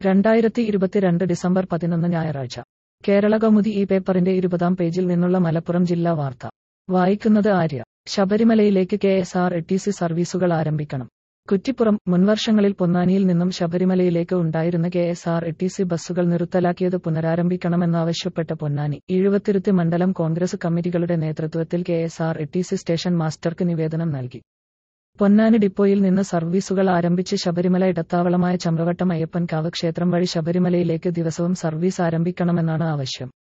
രണ്ടായിരത്തി ഇരുപത്തിരണ്ട് ഡിസംബർ പതിനൊന്ന് ഞായറാഴ്ച കേരള കൗമുദി ഈ പേപ്പറിന്റെ ഇരുപതാം പേജിൽ നിന്നുള്ള മലപ്പുറം ജില്ലാ വാർത്ത വായിക്കുന്നത് ആര്യ ശബരിമലയിലേക്ക് K S R T C സർവീസുകൾ ആരംഭിക്കണം കുറ്റിപ്പുറം മുൻവർഷങ്ങളിൽ പൊന്നാനിയിൽ നിന്നും ശബരിമലയിലേക്ക് ഉണ്ടായിരുന്ന K S R T C ബസ്സുകൾ നിർത്തലാക്കിയത് പുനരാരംഭിക്കണമെന്നാവശ്യപ്പെട്ട പൊന്നാനി ഈഴുവത്തിരുത്തി മണ്ഡലം കോൺഗ്രസ് കമ്മിറ്റികളുടെ നേതൃത്വത്തിൽ K S R T C station മാസ്റ്റർക്ക് നിവേദനം നൽകി പൊന്നാനി ഡിപ്പോയിൽ നിന്ന് സർവീസുകൾ ആരംഭിച്ച് ശബരിമല ഇടത്താവളമായ ചമ്രവട്ടം അയ്യപ്പൻകാവ് ക്ഷേത്രം വഴി ശബരിമലയിലേക്ക് ദിവസവും സർവീസ് ആരംഭിക്കണമെന്നാണ് ആവശ്യം